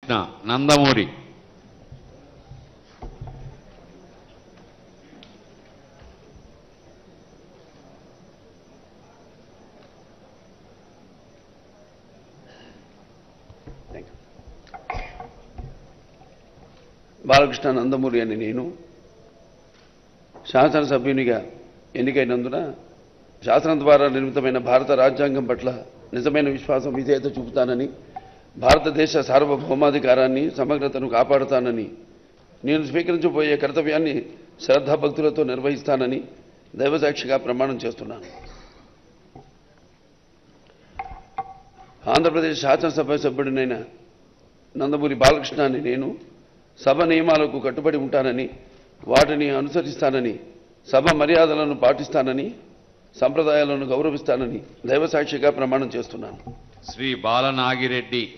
Krishna Nandamuri thank you Balakrishna Nandamuri అని నేను శాసనసభ్యునిగా ఎన్నికైనందున శాసనం ద్వారా నిర్మితమైన భారత రాజ్యాంగం పట్ల నిజమైన విశ్వాసం విధేయత చూపుతానని భారతదేశ సార్వభౌమాధికారాన్ని సమగ్రతను కాపాడుతానని నేను స్వీకరించబోయే కర్తవ్యాన్ని శ్రద్ధాభక్తులతో నిర్వహిస్తానని దైవసాక్షిగా ప్రమాణం చేస్తున్నాను ఆంధ్రప్రదేశ్ శాసనసభ సభ్యుడినైన నందమూరి బాలకృష్ణ అని నేను సభ నియమాలకు కట్టుబడి ఉంటానని వాటిని అనుసరిస్తానని సభ మర్యాదలను పాటిస్తానని సంప్రదాయాలను గౌరవిస్తానని దైవసాక్షిగా ప్రమాణం చేస్తున్నాను శ్రీ బాలనాగిరెడ్డి